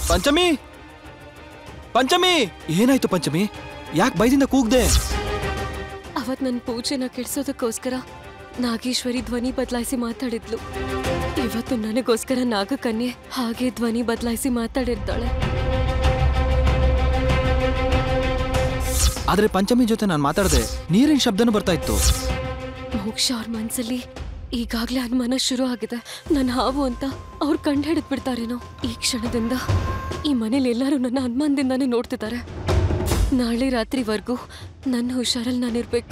ಪಂಚಮಿ ಪಂಚಮಿ ಏನಾಯ್ತು ಪಂಚಮಿ ಯಾಕೆ ಬೈದಿಂದ ಕೂಗ್ದೆ ಅವತ್ ನನ್ನ ಪೂಜೆನ ಕೆಡ್ಸೋದಕ್ಕೋಸ್ಕರ ನಾಗೇಶ್ವರಿ ಧ್ವನಿ ಬದಲಾಯಿಸಿ ಮಾತಾಡಿದ್ಲು ಇವತ್ತು ನನಗೋಸ್ಕರ ನಾಗಕನ್ಯೆ ಹಾಗೆ ಧ್ವನಿ ಬದಲಾಯಿಸಿ ಮಾತಾಡಿರ್ತಾಳೆ ಆದ್ರೆ ಪಂಚಮಿ ಜೊತೆ ನಾನು ಮಾತಾಡ್ದೆ ನೀರಿನ ಶಬ್ದನೂ ಬರ್ತಾ ಇತ್ತು ಮೋಕ್ಷ ಅವ್ರ ಮನ್ಸಲ್ಲಿ ಈಗಾಗ್ಲೇ ಅನುಮಾನ ಶುರು ಆಗಿದೆ ನನ್ನ ಹಾವು ಅಂತ ಅವ್ರು ಕಂಡು ಹಿಡಿದ್ ಬಿಡ್ತಾರೇನೋ ಈ ಕ್ಷಣದಿಂದ ಈ ಮನೇಲಿ ಎಲ್ಲರೂ ನನ್ನ ಅನುಮಾನದಿಂದಾನೇ ನೋಡ್ತಿದ್ದಾರೆ ನಾಳೆ ರಾತ್ರಿವರೆಗೂ ನನ್ನ ಹುಷಾರಲ್ಲಿ ನಾನಿರ್ಬೇಕು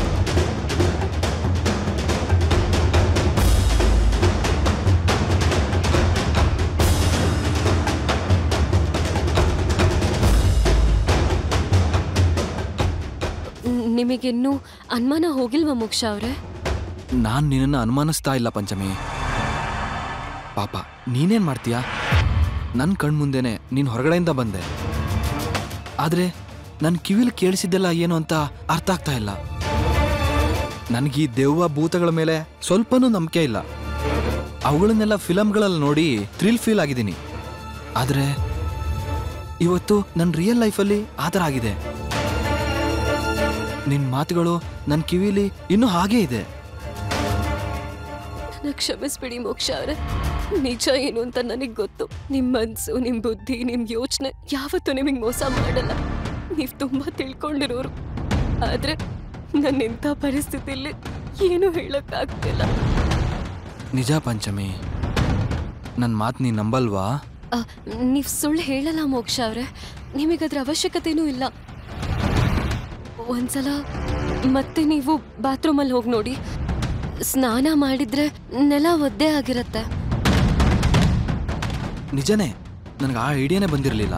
ನ್- ನಿಮಗಿನ್ನೂ ಅನುಮಾನ ಹೋಗಿಲ್ವಾ ಮೋಕ್ಷ ಅವ್ರೆ ನಾನ್ ನಿನ್ನನ್ನ ಅನುಮಾನಿಸ್ತಾ ಇಲ್ಲ ಪಂಚಮಿ ಪಾಪ ನೀನೇನ್ ಮಾಡ್ತೀಯಾ ನನ್ನ ಕಣ್ಮುಂದೆನೆ ನೀನ್ ಹೊರಗಡೆಯಿಂದ ಬಂದೆ ಆದ್ರೆ ನನ್ನ ಕಿವಿಲ್ ಕೇಳಿಸಿದ್ದೆಲ್ಲ ಏನು ಅಂತ ಅರ್ಥ ಆಗ್ತಾ ಇಲ್ಲ ನನಗೆ ಈ ದೆವ್ವ ಭೂತಗಳ ಮೇಲೆ ಸ್ವಲ್ಪನೂ ನಂಬಿಕೆ ಇಲ್ಲ ಅವುಗಳನ್ನೆಲ್ಲ ಫಿಲಮ್ಗಳಲ್ಲಿ ನೋಡಿ ಥ್ರಿಲ್ ಫೀಲ್ ಆಗಿದ್ದೀನಿ ಆದ್ರೆ ಇವತ್ತು ನನ್ನ ರಿಯಲ್ ಲೈಫಲ್ಲಿ ಆ ಥರ ಆಗಿದೆ ನಿನ್ ಮಾತುಗಳು ನನ್ನ ಕಿವಿಲಿ ಇನ್ನೂ ಹಾಗೇ ಇದೆ ನನ್ನ ಕ್ಷಮಿಸ್ಬಿಡಿ ಮೋಕ್ಷ ಅವ್ರೆ ನಿಜ ಏನು ಅಂತ ನನಗೆ ಗೊತ್ತು ನಿಮ್ ಮನ್ಸು ನಿಮ್ ಬುದ್ಧಿ ನಿಮ್ ಯೋಚನೆ ಯಾವತ್ತೂ ನಿಮಗೆ ಮೋಸ ಮಾಡಲ್ಲ ನೀವ್ ತುಂಬಾ ತಿಳ್ಕೊಂಡಿರೋರು ಆದ್ರೆ ನನ್ನ ಇಂಥ ಪರಿಸ್ಥಿತಿಲಿ ಏನು ಹೇಳಕ್ಕಾಗ್ತಿಲ್ಲ ನಿಜ ಪಂಚಮಿ ನನ್ನ ಮಾತು ನೀ ನಂಬಲ್ವಾ ಆ, ನೀವ್ ಸುಳ್ಳು ಹೇಳಲ್ಲ ಮೋಕ್ಷ ಅವ್ರೆ ನಿಮಗದ್ರ ಅವಶ್ಯಕತೆನೂ ಇಲ್ಲ ಒಂದ್ಸಲ ಮತ್ತೆ ನೀವು ಬಾತ್ರೂಮಲ್ಲಿ ಹೋಗಿ ನೋಡಿ ಸ್ನಾನ ಮಾಡಿದ್ರೆ ನೆಲ ಒದ್ದೆ ಆಗಿರತ್ತೆ ನಿಜನೇ ನನಗೆ ಆ ಐಡಿಯಾನೇ ಬಂದಿರಲಿಲ್ಲ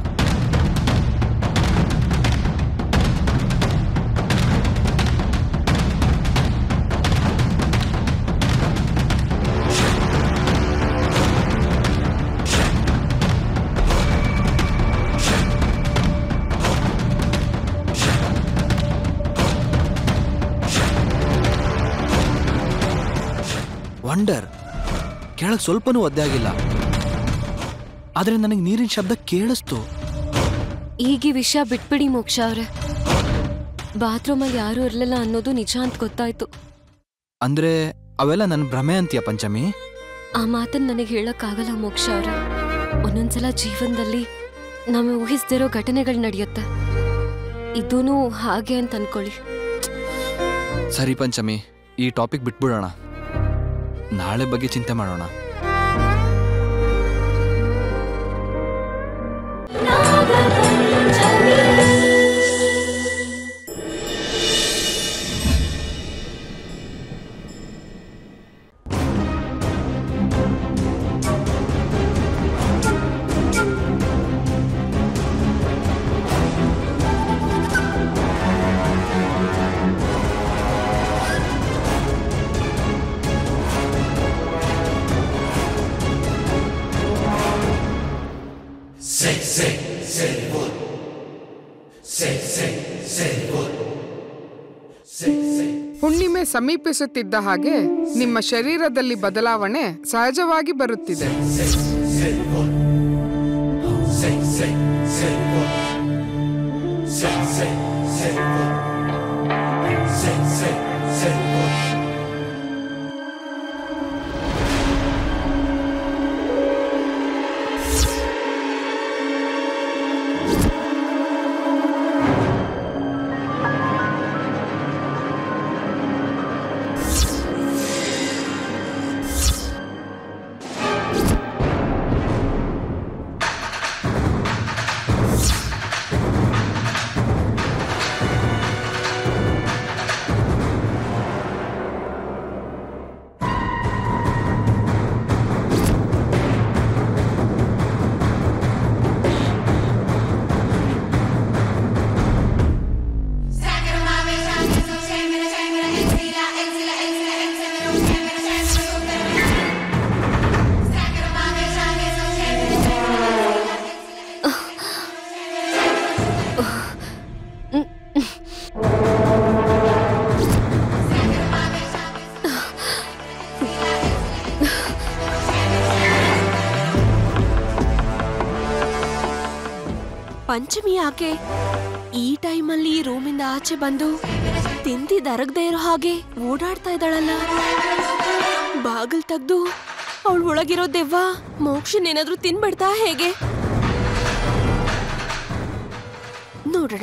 ವಂಡರ್ ಕೆಳಗೆ ಸ್ವಲ್ಪನೂ ಒದ್ದೆ ಆಗಿಲ್ಲ ಆದರೆ ನನಗೆ ನೀರಿನ ಶಬ್ದ ಕೇಳಿಸ್ತು ಈಗ ಈ ವಿಷಯ ಬಿಟ್ಬಿಡಿ ಮೋಕ್ಷ ಅವ್ರೆ ಬಾತ್ರೂಮಲ್ಲಿ ಯಾರೂ ಇರಲಿಲ್ಲ ಅನ್ನೋದು ನಿಜ ಅಂತ ಗೊತ್ತಾಯ್ತು ಅಂದ್ರೆ ಅವೆಲ್ಲ ನನ್ನ ಭ್ರಮೆ ಅಂತೀಯ ಪಂಚಮಿ ಆ ಮಾತನ್ನ ನನಗೆ ಹೇಳಕ್ಕಾಗಲ್ಲ ಮೋಕ್ಷ ಅವ್ರೆ ಒಂದೊಂದ್ಸಲ ಜೀವನದಲ್ಲಿ ನಾವು ಊಹಿಸ್ದಿರೋ ಘಟನೆಗಳು ನಡೆಯುತ್ತೆ ಇದೂ ಹಾಗೆ ಅಂತ ಅನ್ಕೊಳ್ಳಿ ಸರಿ ಪಂಚಮಿ ಈ ಟಾಪಿಕ್ ಬಿಟ್ಬಿಡೋಣ ನಾಳೆ ಬಗ್ಗೆ ಚಿಂತೆ ಮಾಡೋಣ ಹುಣ್ಣಿಮೆ ಸಮೀಪಿಸುತ್ತಿದ್ದ ಹಾಗೆ ನಿಮ್ಮ ಶರೀರದಲ್ಲಿ ಬದಲಾವಣೆ ಸಹಜವಾಗಿ ಬರುತ್ತಿದೆ ಪಂಚಮಿ ಯಾಕೆ ಈ ಟೈಮಲ್ಲಿ ರೂಮಿಂದ ಆಚೆ ಬಂದು ತಿಂದಿದ್ ಅರಗದೆ ಇರೋ ಹಾಗೆ ಓಡಾಡ್ತಾ ಇದ್ದಾಳಲ್ಲ ಬಾಗಿಲ್ ತೆಗ್ದು ಅವಳ ಒಳಗಿರೋ ದೆವ್ವ ಮೋಕ್ಷನ್ ಏನಾದ್ರೂ ತಿನ್ಬಿಡ್ತಾ ಹೇಗೆ ನೋಡೋಣ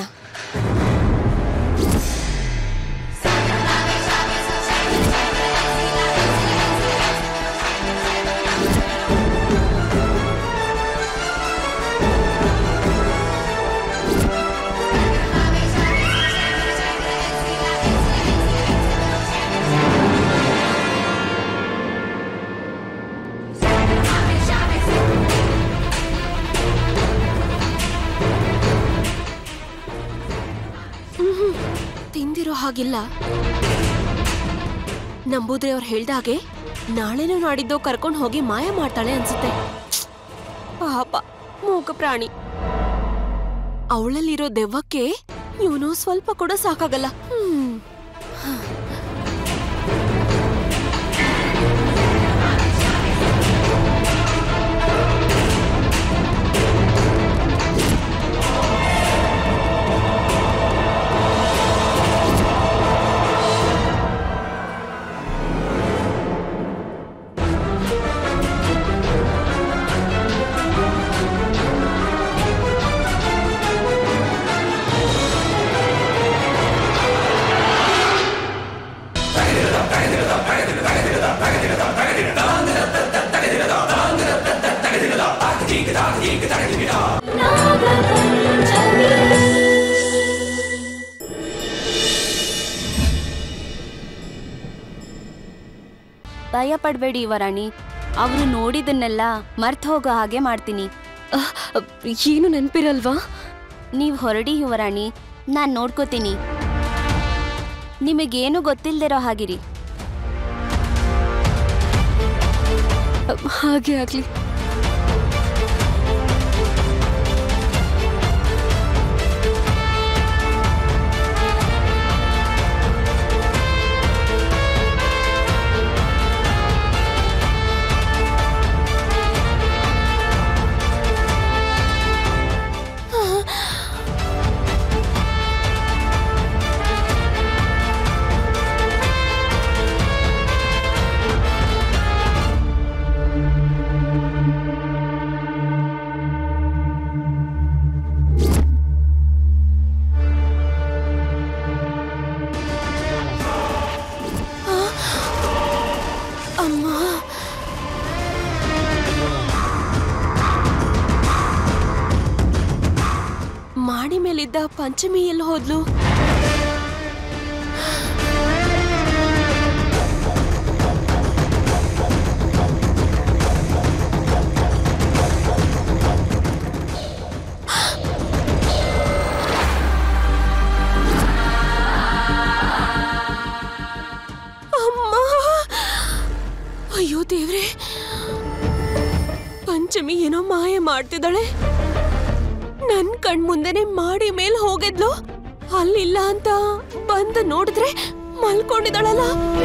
ತಿಂದಿರೋ ಹಾಗಿಲ್ಲ ನಂಬುದ್ರೆ ಅವ್ರು ಹೇಳ್ದಾಗೆ ನಾಳೆನೋ ನಾಡಿದ್ದೋ ಕರ್ಕೊಂಡು ಹೋಗಿ ಮಾಯ ಮಾಡ್ತಾಳೆ ಅನ್ಸುತ್ತೆ ಪಾಪ ಮೂಕ ಪ್ರಾಣಿ ಅವಳಲ್ಲಿರೋ ದೆವ್ವಕ್ಕೆ ಇವನು ಸ್ವಲ್ಪ ಕೂಡ ಸಾಕಾಗಲ್ಲ ಹ್ಮ್ ಭಯ ಪಡಬೇಡಿ ಯುವರಾಣಿ ಅವರು ನೋಡಿದನ್ನೆಲ್ಲ ಮರ್ತ್ ಹೋಗೋ ಹಾಗೆ ಮಾಡ್ತೀನಿ ಅಹ್, ಏನು ನೆನ್ಪಿರಲ್ವಾ ನೀವು ಹೊರಡಿ ಯುವರಾಣಿ ನಾನು ನೋಡ್ಕೋತೀನಿ ನಿಮಗೇನು ಗೊತ್ತಿಲ್ದಿರೋ ಹಾಗಿರಿ ಅಹ್, ಹಾಗೆ ಆಗ್ಲಿ ಅಮ್ಮ ಮಾಡಿ ಮೇಲಿದ್ದ ಪಂಚಮಿ ಎಲ್ಲಿ ಹೋದ್ಲು ಅಮ್ಮ ಅಯ್ಯೋ ದೇವ್ರೆ ಪಂಚಮಿ ಏನೋ ಮಾಯ ಮಾಡ್ತಿದ್ದಾಳೆ ನನ್ ಕಣ್ ಮುಂದೆನೆ ಮಾಡಿ ಮೇಲ್ ಹೋಗಿದ್ಲು ಅಲ್ಲಿಲ್ಲ ಅಂತ ಬಂದು ನೋಡಿದ್ರೆ ಮಲ್ಕೊಂಡಿದ್ದಾಳಲ್ಲ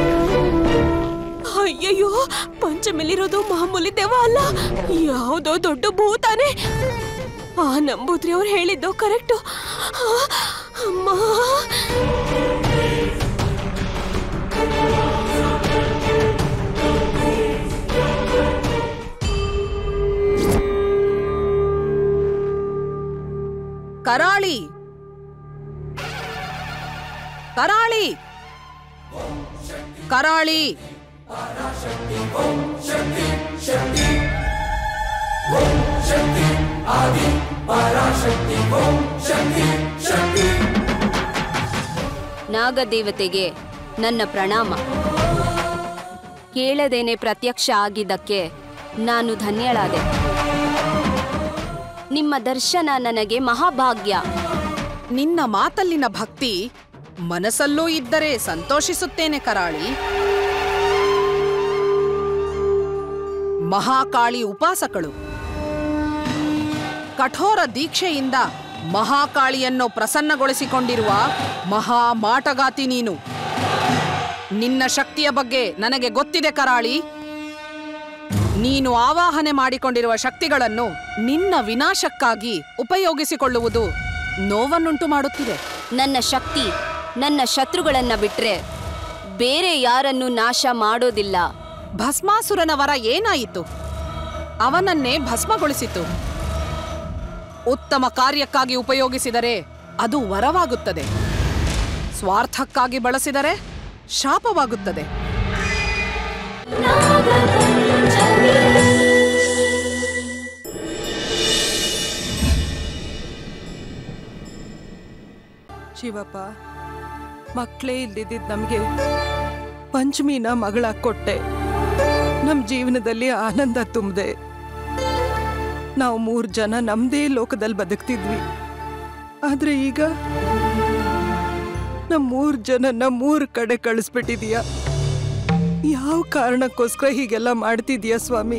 ಅಯ್ಯಯ್ಯೋ ಪಂಚಮಿಲಿರೋದು ಮಾಮೂಲಿ ದೆವ್ವ ಅಲ್ಲ ಯಾವುದೋ ದೊಡ್ಡ ಭೂತಾನೆ ಆ ನಂಬುದ್ರಿ ಅವ್ರು ಹೇಳಿದ್ದು ಕರೆಕ್ಟು ಅಮ್ಮ ಕರಾಳಿ ಕರಾಳಿ ಕರಾಳಿ ನಾಗದೇವತೆಗೆ ನನ್ನ ಪ್ರಣಾಮ ಕೇಳದೇನೆ ಪ್ರತ್ಯಕ್ಷ ಆಗಿದ್ದಕ್ಕೆ ನಾನು ಧನ್ಯಳಾದೆ ನಿಮ್ಮ ದರ್ಶನ ನನಗೆ ಮಹಾಭಾಗ್ಯ ನಿನ್ನ ಮಾತಲ್ಲಿನ ಭಕ್ತಿ ಮನಸ್ಸಲ್ಲೂ ಇದ್ದರೆ ಸಂತೋಷಿಸುತ್ತೇನೆ ಕರಾಳಿ ಮಹಾಕಾಳಿ ಉಪಾಸಕಳು ಕಠೋರ ದೀಕ್ಷೆಯಿಂದ ಮಹಾಕಾಳಿಯನ್ನು ಪ್ರಸನ್ನಗೊಳಿಸಿಕೊಂಡಿರುವ ಮಹಾ ಮಾಟಗಾತಿ ನೀನು ನಿನ್ನ ಶಕ್ತಿಯ ಬಗ್ಗೆ ನನಗೆ ಗೊತ್ತಿದೆ ಕರಾಳಿ ನೀನು ಆವಾಹನೆ ಮಾಡಿಕೊಂಡಿರುವ ಶಕ್ತಿಗಳನ್ನು ನಿನ್ನ ವಿನಾಶಕ್ಕಾಗಿ ಉಪಯೋಗಿಸಿಕೊಳ್ಳುವುದು ನೋವನ್ನುಂಟು ಮಾಡುತ್ತಿದೆ ನನ್ನ ಶಕ್ತಿ ನನ್ನ ಶತ್ರುಗಳನ್ನ ಬಿಟ್ರೆ ಬೇರೆ ಯಾರನ್ನು ನಾಶ ಮಾಡೋದಿಲ್ಲ ಭಸ್ಮಾಸುರನ ವರ ಏನಾಯಿತು ಅವನನ್ನೇ ಭಸ್ಮಗೊಳಿಸಿತು ಉತ್ತಮ ಕಾರ್ಯಕ್ಕಾಗಿ ಉಪಯೋಗಿಸಿದರೆ ಅದು ವರವಾಗುತ್ತದೆ ಸ್ವಾರ್ಥಕ್ಕಾಗಿ ಬಳಸಿದರೆ ಶಾಪವಾಗುತ್ತದೆ ಶಿವಪ್ಪ ಮಕ್ಕಳೇ ಇಲ್ದಿದ್ದಿದ್ ನಮಗೆ ಪಂಚಮಿನ ಮಗಳ ಕೊಟ್ಟೆ ನಮ್ಮ ಜೀವನದಲ್ಲಿ ಆನಂದ ತುಂಬಿದೆ ನಾವು ಮೂರು ಜನ ನಮ್ಮದೇ ಲೋಕದಲ್ಲಿ ಬದುಕ್ತಿದ್ವಿ ಆದ್ರೆ ಈಗ ನಮ್ಮ ಮೂರು ಜನನ ಮೂರು ಕಡೆ ಕಳಿಸ್ಬಿಟ್ಟಿದೀಯ ಯಾವ ಕಾರಣಕ್ಕೋಸ್ಕರ ಹೀಗೆಲ್ಲ ಮಾಡ್ತಿದೀಯ ಸ್ವಾಮಿ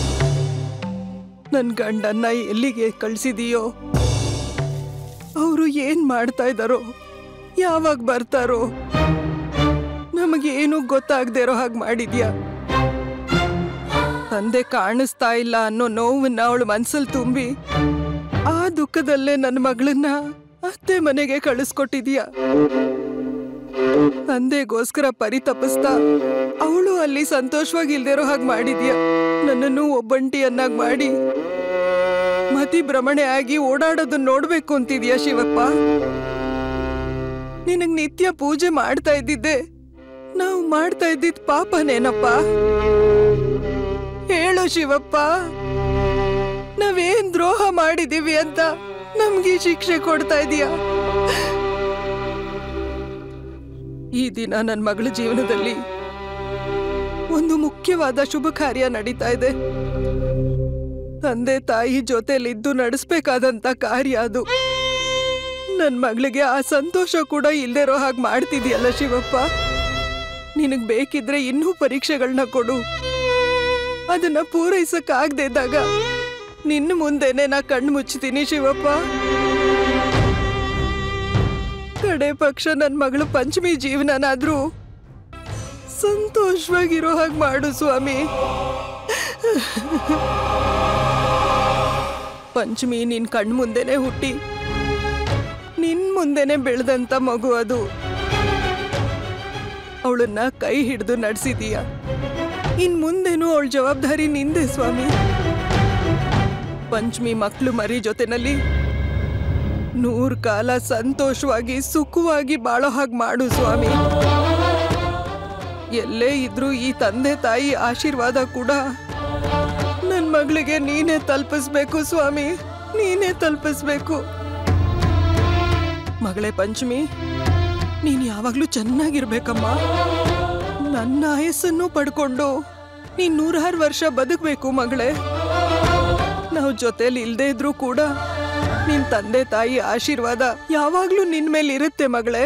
ನನ್ನ ಗಂಡನ್ನ ಎಲ್ಲಿಗೆ ಕಳಿಸಿದೀಯೋ ಅವರು ಏನ್ ಮಾಡ್ತಾ ಇದ್ದಾರೋ ಯಾವಾಗ ಬರ್ತಾರೋ ನಮಗೇನು ಗೊತ್ತಾಗದೇ ಇರೋ ಹಾಗೆ ಮಾಡಿದ್ಯಾ ತಂದೆ ಕಾಣಿಸ್ತಾ ಇಲ್ಲ ಅನ್ನೋ ನೋವನ್ನ ಅವಳು ಮನ್ಸಲ್ಲಿ ತುಂಬಿ ಆ ದುಃಖದಲ್ಲೇ ನನ್ನ ಮಗಳನ್ನ ಅತ್ತೆ ಮನೆಗೆ ಕಳಿಸ್ಕೊಟ್ಟಿದ್ಯಾ ತಂದೆಗೋಸ್ಕರ ಪರಿತಪಿಸ್ತಾ ಅವಳು ಅಲ್ಲಿ ಸಂತೋಷವಾಗಿ ಇಲ್ದಿರೋ ಹಾಗೆ ಮಾಡಿದ್ಯಾ ನನ್ನನ್ನು ಒಬ್ಬಂಟಿಯನ್ನಾಗಿ ಮಾಡಿ ಮತಿ ಭ್ರಮಣೆ ಆಗಿ ಓಡಾಡೋದನ್ನ ನೋಡ್ಬೇಕು ಅಂತಿದ್ಯಾ ಶಿವಪ್ಪ ನಿನಗ್ ನಿತ್ಯ ಪೂಜೆ ಮಾಡ್ತಾ ಇದ್ದಿದ್ದೆ ನಾವು ಮಾಡ್ತಾ ಇದ್ದಿದ್ ಪಾಪನೇನಪ್ಪ ಹೇಳು ಶಿವಪ್ಪ ನಾವೇನ್ ದ್ರೋಹ ಮಾಡಿದೀವಿ ಅಂತ ನಮ್ಗೆ ಈ ಶಿಕ್ಷೆ ಕೊಡ್ತಾ ಇದೀಯಾ ಈ ದಿನ ನನ್ನ ಮಗಳ ಜೀವನದಲ್ಲಿ ಒಂದು ಮುಖ್ಯವಾದ ಶುಭ ಕಾರ್ಯ ನಡೀತಾ ಇದೆ ತಂದೆ ತಾಯಿ ಜೊತೆಲಿದ್ದು ನಡೆಸ್ಬೇಕಾದಂತ ಕಾರ್ಯ ಅದು ನನ್ ಮಗಳಿಗೆ ಆ ಸಂತೋಷ ಕೂಡ ಇಲ್ದಿರೋ ಹಾಗೆ ಮಾಡ್ತಿದ್ಯಲ್ಲ ಶಿವಪ್ಪ ನಿನಗ್ ಬೇಕಿದ್ರೆ ಇನ್ನೂ ಪರೀಕ್ಷೆಗಳನ್ನ ಕೊಡು ಅದನ್ನ ಪೂರೈಸಕ್ ಆಗದೆ ಇದ್ದಾಗ ನಿನ್ನ ಮುಂದೆನೆ ನಾ ಕಣ್ಣು ಮುಚ್ತೀನಿ ಶಿವಪ್ಪ ಕಡೆ ಪಕ್ಷ ನನ್ ಮಗಳು ಪಂಚಮಿ ಜೀವನನಾದ್ರೂ ಸಂತೋಷವಾಗಿರೋ ಹಾಗೆ ಮಾಡು ಸ್ವಾಮಿ ಪಂಚಮಿ ನಿನ್ ಕಣ್ ಮುಂದೆನೆ ಹುಟ್ಟಿ ನಿನ್ ಮುಂದೆನೆ ಬೆಳೆದಂತ ಮಗು ಅದು ಅವಳನ್ನ ಕೈ ಹಿಡಿದು ನಡೆಸಿದೀಯ ಇನ್ ಮುಂದೆನೂ ಅವಳ ಜವಾಬ್ದಾರಿ ನಿಂದೆ ಸ್ವಾಮಿ ಪಂಚಮಿ ಮಕ್ಕಳು ಮರಿ ಜೊತೆನಲ್ಲಿ ನೂರ್ ಕಾಲ ಸಂತೋಷವಾಗಿ ಸುಖವಾಗಿ ಬಾಳೋ ಹಾಗೆ ಮಾಡು ಸ್ವಾಮಿ ಎಲ್ಲೇ ಇದ್ರೂ ಈ ತಂದೆ ತಾಯಿ ಆಶೀರ್ವಾದ ಕೂಡ ನನ್ ಮಗಳಿಗೆ ನೀನೇ ತಲುಪಿಸ್ಬೇಕು ಸ್ವಾಮಿ ನೀನೇ ತಲುಪಿಸ್ಬೇಕು ಮಗಳೇ ಪಂಚಮಿ ನೀನ್ ಯಾವಾಗ್ಲೂ ಚೆನ್ನಾಗಿರ್ಬೇಕಮ್ಮ ನನ್ನ ಆಯಸ್ಸನ್ನು ಪಡ್ಕೊಂಡು ನೀನ್ ನೂರಾರು ವರ್ಷ ಬದುಕ್ಬೇಕು ಮಗಳೇ ನಾವು ಜೊತೆಲಿ ಇಲ್ದೇ ಇದ್ರೂ ಕೂಡ ನಿನ್ ತಂದೆ ತಾಯಿ ಆಶೀರ್ವಾದ ಯಾವಾಗ್ಲೂ ನಿನ್ ಮೇಲೆ ಇರುತ್ತೆ ಮಗಳೇ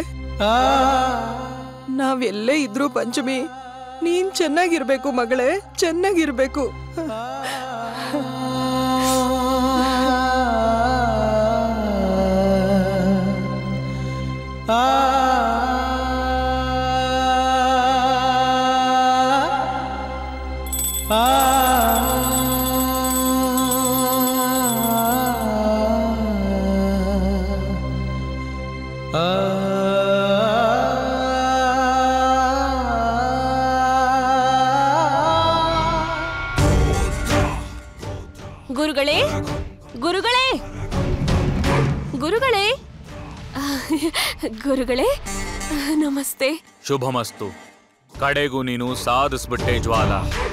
ನಾವೆಲ್ಲೇ ಇದ್ರೂ ಪಂಚಮಿ ನೀನ್ ಚೆನ್ನಾಗಿರ್ಬೇಕು ಮಗಳೇ ಚೆನ್ನಾಗಿರ್ಬೇಕು ಗುರುಗಳೇ ಗುರುಗಳೇ ಗುರುಗಳೇ ಗುರುಗಳೇ ನಮಸ್ತೆ ಶುಭಮಸ್ತು ಕಡೆಗೂ ನೀನು ಸಾಧಿಸ್ಬಿಟ್ಟೆ ಜ್ವಾಲ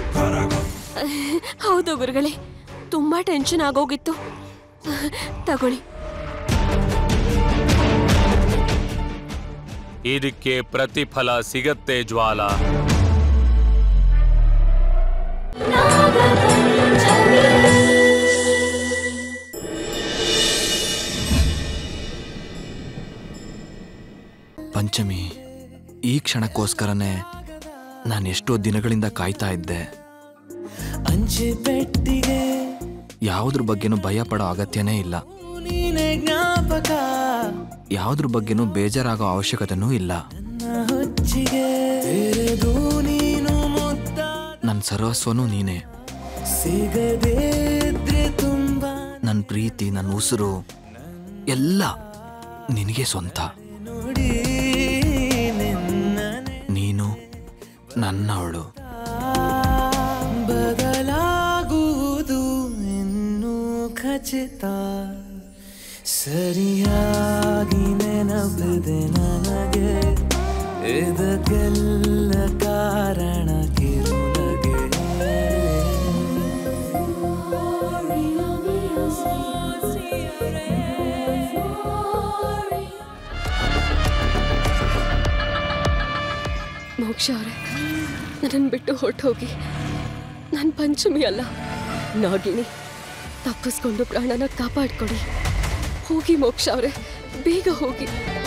ಹೌದು ಗುರುಗಳೇ ತುಂಬಾ ಟೆನ್ಷನ್ ಆಗೋಗಿತ್ತು ತಗೊಳ್ಳಿ ಇದಕ್ಕೆ ಪ್ರತಿಫಲ ಸಿಗತ್ತೆ ಜ್ವಾಲ ಪಂಚಮಿ ಈ ಕ್ಷಣಕ್ಕೋಸ್ಕರನೇ ನಾನು ಎಷ್ಟೋ ದಿನಗಳಿಂದ ಕಾಯ್ತಾ ಇದ್ದೆ ಅಂಚೆ ಪೆಟ್ಟಿಗೆ ಯಾವುದ್ರ ಬಗ್ಗೆನೂ ಭಯ ಪಡೋ ಅಗತ್ಯನೇ ಇಲ್ಲ ನೀನೆ ಜ್ಞಾಪಕ ಯಾವುದ್ರ ಬಗ್ಗೆನೂ ಬೇಜಾರಾಗೋ ಅವಶ್ಯಕತೆನೂ ಇಲ್ಲ ನನ್ನ ಹೊಚ್ಚಿಗೆ ತೆರೆದು ನೀನು ಮುದ್ದ ನನ್ನ ಸರ್ವಸ್ವನೂ ನೀನೇ ಸಿಗದೇ ಇದ್ರೆ ತುಂಬಾ ನನ್ನ ಪ್ರೀತಿ ನನ್ನ ಉಸಿರು ಎಲ್ಲ ನಿನಗೆ ಸ್ವಂತ ನೋಡಿ ನಿನ್ನನೆ ನೀನು ನನ್ನವಳು ಬದಲಾಗುವುದು ಇನ್ನೂ ಖಚಿತ ಸರಿಯಾಗಿ ನೆನಪಿದೆ ನನಗೆ ಇದಕ್ಕೆಲ್ಲ ಕಾರಣ ಕಿರುನಗೆ ಮೋಕ್ಷ ಅವರೇ ನನ್ನನ್ನು ಬಿಟ್ಟು ಹೊರಟೋಗಿ ನಾನು ಪಂಚಮಿ ಅಲ್ಲ ನಾಗಿನಿ ತಪ್ಪಿಸ್ಕೊಂಡು ಪ್ರಾಣನ ಕಾಪಾಡ್ಕೊಡಿ ಹೋಗಿ ಮೋಕ್ಷ ಅವರೇ ಬೇಗ ಹೋಗಿ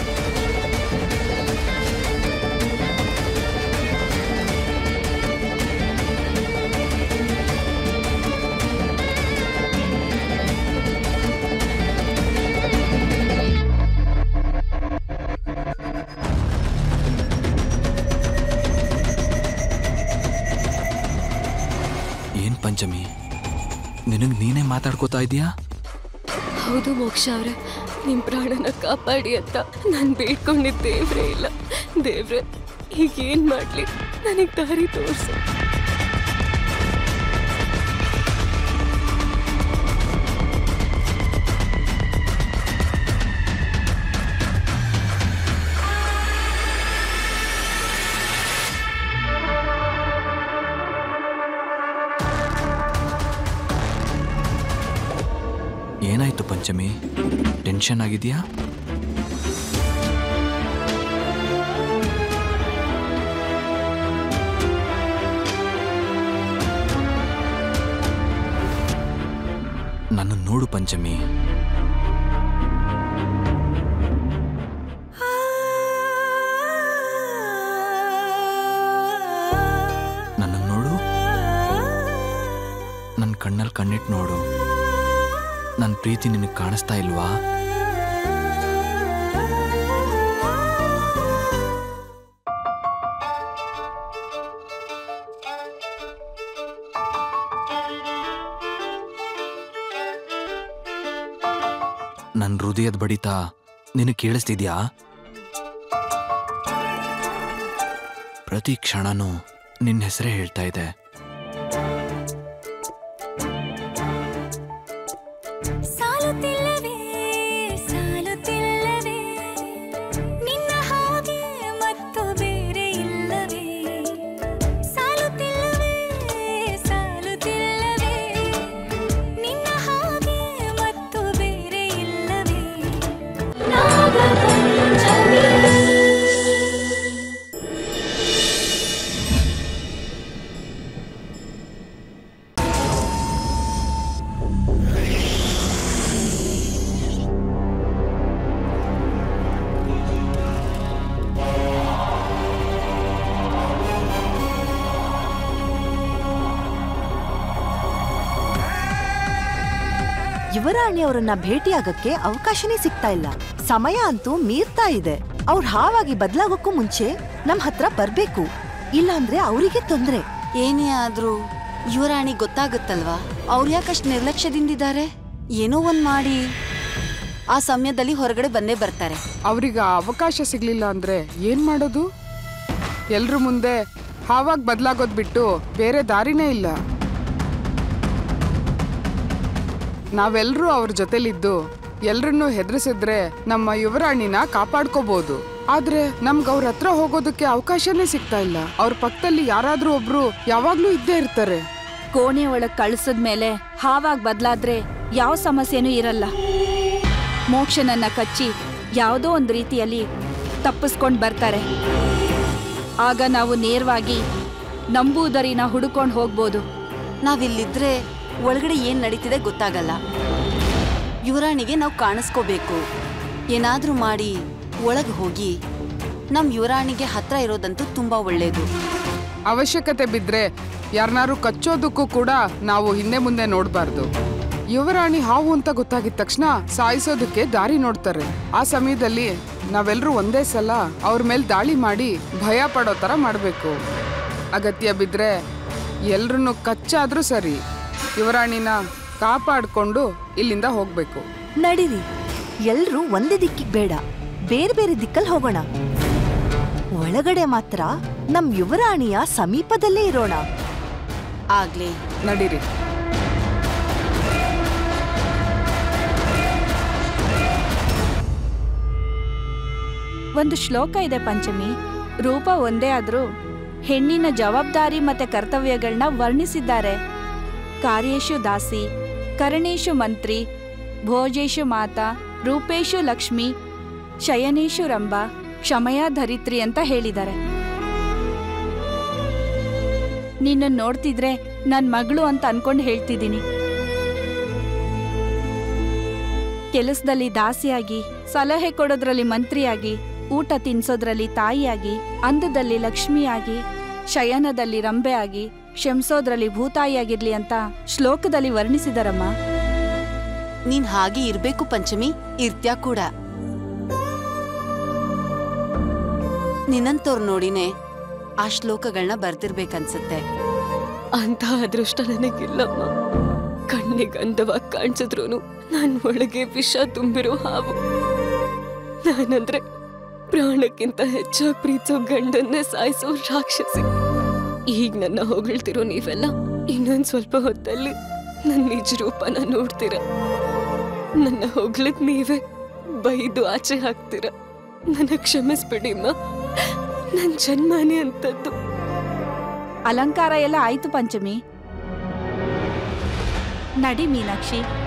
ಏನ್ ಪಂಚಮಿ ನಿನಗ್ ನೀನೇ ಮಾತಾಡ್ಕೋತಾ ಇದೀಯಾ ಹೌದು ಮೋಕ್ಷ ಅವರೇ ನಿಮ್ಮ ಪ್ರಾಣನ ಕಾಪಾಡಿ ಅಂತ ನಾನು ಬೇಡ್ಕೊಂಡಿದ್ದ ದೇವ್ರೇ ಇಲ್ಲ ದೇವ್ರೆ ಈಗ ಏನು ಮಾಡಲಿ ನನಗೆ ದಾರಿ ತೋರಿಸು ಏನಾಯ್ತು ಪಂಚಮಿ ಟೆನ್ಷನ್ ಆಗಿದೆಯಾ ನನ್ನ ನೋಡು ಪಂಚಮಿ ನನ್ನ ನೋಡು ನನ್ನ ಕಣ್ಣಲ್ಲಿ ಕಣ್ಣಿಟ್ಟು ನೋಡು ನನ್ನ ಪ್ರೀತಿ ನಿನಗೆ ಕಾಣಿಸ್ತಾ ಇಲ್ವಾ ನನ್ನ ಹೃದಯದ ಬಡಿತ ನಿನಗೆ ಕೇಳಿಸ್ತಿದ್ಯಾ ಪ್ರತಿ ಕ್ಷಣನೂ ನಿನ್ನ ಹೆಸರೇ ಹೇಳ್ತಾ ಇದೆ ಸಾಲುತ್ತಿಲ್ಲವೇ ಸಾಲುತ್ತಿಲ್ಲವೇ ನಿನ್ನ ಹಾಗೆ ಮತ್ತು ಬೇರೆ ಇಲ್ಲವೇ ಸಾಲುತ್ತಿಲ್ಲವೇ ಸಾಲುತ್ತಿಲ್ಲವೇ ನಿನ್ನ ಹಾಗೆ ಮತ್ತು ಬೇರೆ ಇಲ್ಲವೇ ಯುವರಾಣಿ ಅವರನ್ನ ಭೇಟಿಯಾಗಕ್ಕೆ ಅವಕಾಶನೇ ಸಿಗ್ತಾ ಇಲ್ಲ ಸಮಯ ಅಂತೂ ಮೀರ್ತಾ ಇದೆ ಅವ್ರ ಹಾವಾಗಿ ಬದಲಾಗೋಕ್ಕೂ ಮುಂಚೆ ನಮ್ ಹತ್ರ ಬರ್ಬೇಕು ಇಲ್ಲಾಂದ್ರೆ ಅವರಿಗೆ ತೊಂದ್ರೆ ಏನೇ ಆದ್ರೂ ಯುವರಾಣಿ ಗೊತ್ತಾಗುತ್ತಲ್ವಾ ಅವ್ರು ಯಾಕಷ್ಟು ನಿರ್ಲಕ್ಷ್ಯದಿಂದಿದ್ದಾರೆ ಏನೋ ಒಂದ್ ಮಾಡಿ ಆ ಸಮಯದಲ್ಲಿ ಹೊರಗಡೆ ಬಂದೇ ಬರ್ತಾರೆ ಅವ್ರಿಗೆ ಆ ಅವಕಾಶ ಸಿಗ್ಲಿಲ್ಲ ಅಂದ್ರೆ ಏನ್ ಮಾಡೋದು ಎಲ್ರ ಮುಂದೆ ಹಾವಾಗ ಬದಲಾಗೋದ್ ಬಿಟ್ಟು ಬೇರೆ ದಾರಿನೇ ಇಲ್ಲ ನಾವೆಲ್ಲರೂ ಅವ್ರ ಜೊತೆಲಿದ್ದು ಎಲ್ರನ್ನೂ ಹೆದರ್ಸಿದ್ರೆ ನಮ್ಮ ಯುವರಾಣಿನ ಕಾಪಾಡ್ಕೋಬಹುದು ಆದ್ರೆ ನಮ್ಗ್ ಅವ್ರ ಹತ್ರ ಹೋಗೋದಕ್ಕೆ ಅವಕಾಶನೇ ಸಿಗ್ತಾ ಇಲ್ಲ ಅವ್ರ ಪಕ್ಕದಲ್ಲಿ ಯಾರಾದ್ರೂ ಒಬ್ರು ಯಾವಾಗ್ಲೂ ಇದ್ದೇ ಇರ್ತಾರೆ ಕೋಣೆ ಒಳಗ್ ಕಳ್ಸದ್ಮೇಲೆ ಹಾವಾಗ ಬದ್ಲಾದ್ರೆ ಯಾವ ಸಮಸ್ಯೆನೂ ಇರಲ್ಲ ಮೋಕ್ಷನನ್ನ ಕಚ್ಚಿ ಯಾವುದೋ ಒಂದು ರೀತಿಯಲ್ಲಿ ತಪ್ಪಿಸ್ಕೊಂಡ್ ಬರ್ತಾರೆ ಆಗ ನಾವು ನೇರವಾಗಿ ನಂಬೂದರಿನ ಹುಡುಕೊಂಡು ಹೋಗ್ಬೋದು ನಾವಿಲ್ಲಿದ್ರೆ ಒಳಗಡೆ ಏನ್ ನಡೀತಿದೆ ಗೊತ್ತಾಗಲ್ಲ ಯುವರಾಣಿಗೆ ನಾವು ಕಾಣಿಸ್ಕೋಬೇಕು ಏನಾದ್ರೂ ಮಾಡಿ ಒಳಗೆ ಹೋಗಿ ನಮ್ ಯುವರಾಣಿಗೆ ಹತ್ರ ಇರೋದಂತೂ ತುಂಬಾ ಒಳ್ಳೇದು ಅವಶ್ಯಕತೆ ಬಿದ್ರೆ ಯಾರನ್ನಾರು ಕಚ್ಚೋದಕ್ಕೂ ಕೂಡ ನಾವು ಹಿಂದೆ ಮುಂದೆ ನೋಡಬಾರ್ದು ಯುವರಾಣಿ ಹಾವು ಅಂತ ಗೊತ್ತಾಗಿದ ತಕ್ಷಣ ಸಾಯಿಸೋದಕ್ಕೆ ದಾರಿ ನೋಡ್ತಾರೆ ಆ ಸಮಯದಲ್ಲಿ ನಾವೆಲ್ಲರೂ ಒಂದೇ ಸಲ ಅವ್ರ ಮೇಲೆ ದಾಳಿ ಮಾಡಿ ಭಯ ಪಡೋ ಥರ ಮಾಡಬೇಕು ಅಗತ್ಯ ಬಿದ್ರೆ ಎಲ್ರನ್ನೂ ಕಚ್ಚಾದ್ರೂ ಸರಿ ಯುವರಾಣಿನ ಕಾಪಾಡ್ಕೊಂಡು ಇಲ್ಲಿಂದ ಹೋಗ್ಬೇಕು ನಡೀರಿ ಎಲ್ರೂ ಒಂದೇ ದಿಕ್ಕಿಗೆ ಬೇಡ ಬೇರೆ ಬೇರೆ ದಿಕ್ಕಲ್ಲಿ ಹೋಗೋಣ ಒಳಗಡೆ ಮಾತ್ರ ನಮ್ ಯುವರಾಣಿಯ ಸಮೀಪದಲ್ಲೇ ಇರೋಣ ಆಗ್ಲಿ ನಡೀರಿ ಒಂದು ಶ್ಲೋಕ ಇದೆ ಪಂಚಮಿ ರೂಪ ಒಂದೇ ಆದ್ರೂ ಹೆಣ್ಣಿನ ಜವಾಬ್ದಾರಿ ಮತ್ತೆ ಕರ್ತವ್ಯಗಳನ್ನ ವರ್ಣಿಸಿದ್ದಾರೆ ಕಾರ್ಯೇಶು ದಾಸಿ ಕರಣೇಶು ಮಂತ್ರಿ ಭೋಜೇಶು ಮಾತಾ ರೂಪೇಶು ಲಕ್ಷ್ಮಿ ಶಯನೇಶು ರಂಭ ಕ್ಷಮಯ ಧರಿತ್ರಿ ಅಂತ ಹೇಳಿದ್ದಾರೆ ನಿನ್ನ ನೋಡ್ತಿದ್ರೆ ನನ್ ಮಗಳು ಅಂತ ಅನ್ಕೊಂಡು ಹೇಳ್ತಿದ್ದೀನಿ ಕೆಲಸದಲ್ಲಿ ದಾಸಿಯಾಗಿ ಸಲಹೆ ಕೊಡೋದ್ರಲ್ಲಿ ಮಂತ್ರಿಯಾಗಿ ಊಟ ತಿನ್ಸೋದ್ರಲ್ಲಿ ತಾಯಿಯಾಗಿ ಅಂದದಲ್ಲಿ ಲಕ್ಷ್ಮಿಯಾಗಿ ಶಯನದಲ್ಲಿ ರಂಬೆಯಾಗಿ ಶಂಸೋದ್ರಲ್ಲಿ ಭೂತಾಯಿಯಾಗಿರ್ಲಿ ಅಂತ ಶ್ಲೋಕದಲ್ಲಿ ವರ್ಣಿಸಿದಾರಮ್ಮ ನೀನ್ ಹಾಗೆ ಇರ್ಬೇಕು ಪಂಚಮಿ ಇರ್ತ್ಯಾ ಕೂಡ ನಿನ್ನಂತವ್ರ್ ನೋಡಿನೇ ಆ ಶ್ಲೋಕಗಳನ್ನ ಬರ್ದಿರ್ಬೇಕನ್ಸತ್ತೆ ಅಂತ ಅದೃಷ್ಟ ನನಗಿಲ್ಲಮ್ಮ ಕಣ್ಣಿಗೆ ಅಂದವಾಗಿ ಕಾಣಿಸಿದ್ರು ನನ್ ಒಳಗೆ ವಿಷ ತುಂಬಿರೋ ಹಾವು ನಾನಂದ್ರೆ ಪ್ರಾಣಕ್ಕಿಂತ ಹೆಚ್ಚಾಗಿ ಪ್ರೀತಿಸೋ ಗಂಡನ್ನೇ ಸಾಯಿಸೋ ರಾಕ್ಷಸಿ ಈಗ ನನ್ನ ಹೊಗಳ್ತಿರೋ ನೀವೆಲ್ಲ ಇನ್ನೊಂದ್ ಸ್ವಲ್ಪ ಹೊತ್ತಲ್ಲಿ ನನ್ನ ನಿಜ ರೂಪನ ನೋಡ್ತೀರ ನನ್ನ ಹೊಗಳದ್ ನೀವೇ ಬೈದು ಆಚೆ ಹಾಕ್ತೀರ ನನ್ನ ಕ್ಷಮಿಸ್ಬಿಡಿಮ್ಮ ನನ್ ಜನ್ಮನೇ ಅಂತದ್ದು ಅಲಂಕಾರ ಎಲ್ಲ ಆಯ್ತು ಪಂಚಮಿ ನಡಿ ಮೀನಾಕ್ಷಿ